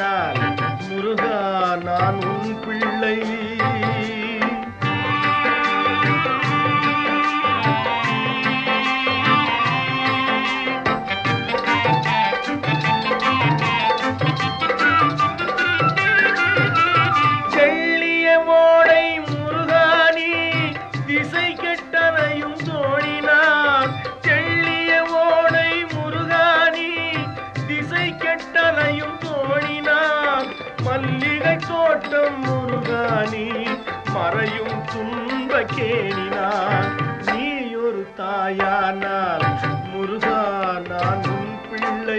தாயானால் முருகா நான் உன் பிள்ளை செள்ளிய ஓடை முருகானி திசை கெட்டனையும் தோழினார் செள்ளிய ஓடை முருகானி திசை கெட்டனையும் தோழினார் மல்லிகை தோட்டம் முருகானி மறையும் துன்ப கேணினார் நீ ஒரு தாயானால் முருகா நான் உன் பிள்ளை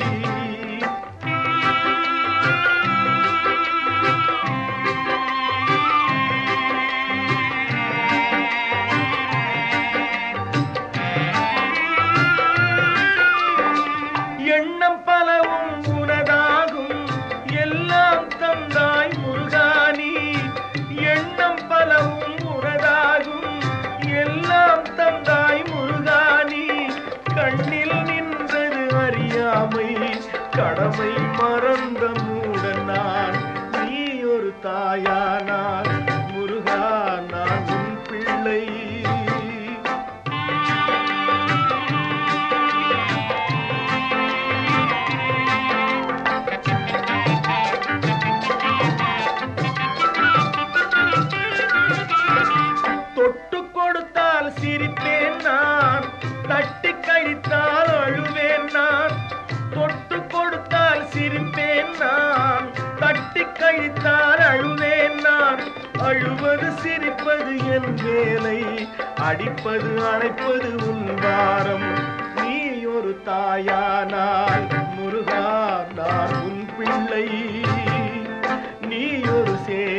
எண்ணம் பலவும் உனதாகும் எல்லாம் தந்தாய் முருகானி எண்ணம் பலவும் உனதாகும் எல்லாம் தந்தாய் முருகானி கண்ணில் நின்றது அறியாமை கடமை மறந்த மூடன் நான் நீ ஒரு தாயானார் முருகா நான் உன் பிள்ளை தொட்டு கொடுத்தால் சிரிப்பேன் நான் தட்டி கழித்தால் அழுவேன் நான் தொட்டு கொடுத்தால் சிரிப்பேன் நான் தட்டி கழித்தால் அழுவேன் நான் அழுவது சிரிப்பது என் வேலை அடிப்பது அணைப்பது உன் வாரம் நீ ஒரு தாயானால் முருகா நான் உன் பிள்ளை நீ ஒரு சே